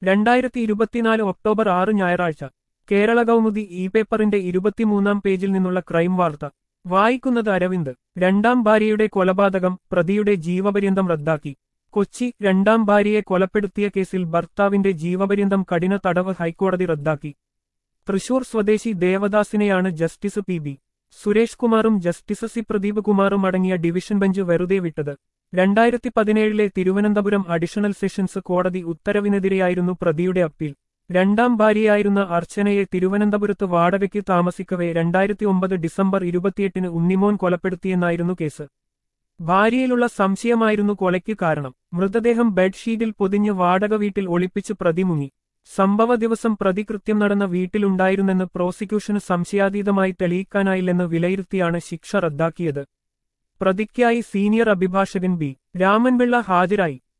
രണ്ടായിരത്തി ഇരുപത്തിനാല് ഒക്ടോബർ ആറ് ഞായറാഴ്ച കേരള കൗമുദി ഇ പേപ്പറിന്റെ ഇരുപത്തിമൂന്നാം പേജിൽ നിന്നുള്ള ക്രൈം വാർത്ത വായിക്കുന്നത് അരവിന്ദ് രണ്ടാം ഭാര്യയുടെ കൊലപാതകം പ്രതിയുടെ ജീവപര്യന്തം റദ്ദാക്കി കൊച്ചി രണ്ടാം ഭാര്യയെ കൊലപ്പെടുത്തിയ കേസിൽ ഭർത്താവിന്റെ ജീവപര്യന്തം കഠിന തടവ് ഹൈക്കോടതി റദ്ദാക്കി തൃശൂർ സ്വദേശി ദേവദാസിനെയാണ് ജസ്റ്റിസ് പി ബി സുരേഷ് കുമാറും ജസ്റ്റിസ് സി പ്രദീപ് കുമാറും അടങ്ങിയ ഡിവിഷൻ ബെഞ്ച് വെറുതെ വിട്ടത് രണ്ടായിരത്തി പതിനേഴിലെ തിരുവനന്തപുരം അഡീഷണൽ സെഷൻസ് കോടതി ഉത്തരവിനെതിരെയായിരുന്നു പ്രതിയുടെ അപ്പീൽ രണ്ടാം ഭാര്യയായിരുന്ന അർച്ചനയെ തിരുവനന്തപുരത്ത് വാടകയ്ക്ക് താമസിക്കവേ രണ്ടായിരത്തി ഒമ്പത് ഡിസംബർ ഇരുപത്തിയെട്ടിന് ഉണ്ണിമോൻ കൊലപ്പെടുത്തിയെന്നായിരുന്നു കേസ് ഭാര്യയിലുള്ള സംശയമായിരുന്നു കൊലയ്ക്ക് കാരണം മൃതദേഹം ബെഡ്ഷീറ്റിൽ പൊതിഞ്ഞ് വാടക വീട്ടിൽ ഒളിപ്പിച്ച് പ്രതി മുങ്ങി സംഭവ ദിവസം പ്രതി കൃത്യം നടന്ന വീട്ടിലുണ്ടായിരുന്നെന്ന് പ്രോസിക്യൂഷന് സംശയാതീതമായി തെളിയിക്കാനായില്ലെന്ന് വിലയിരുത്തിയാണ് ശിക്ഷ റദ്ദാക്കിയത് പ്രതിക്കായി സീനിയർ അഭിഭാഷകൻ ബി രാമൻപിള്ള ഹാജരായി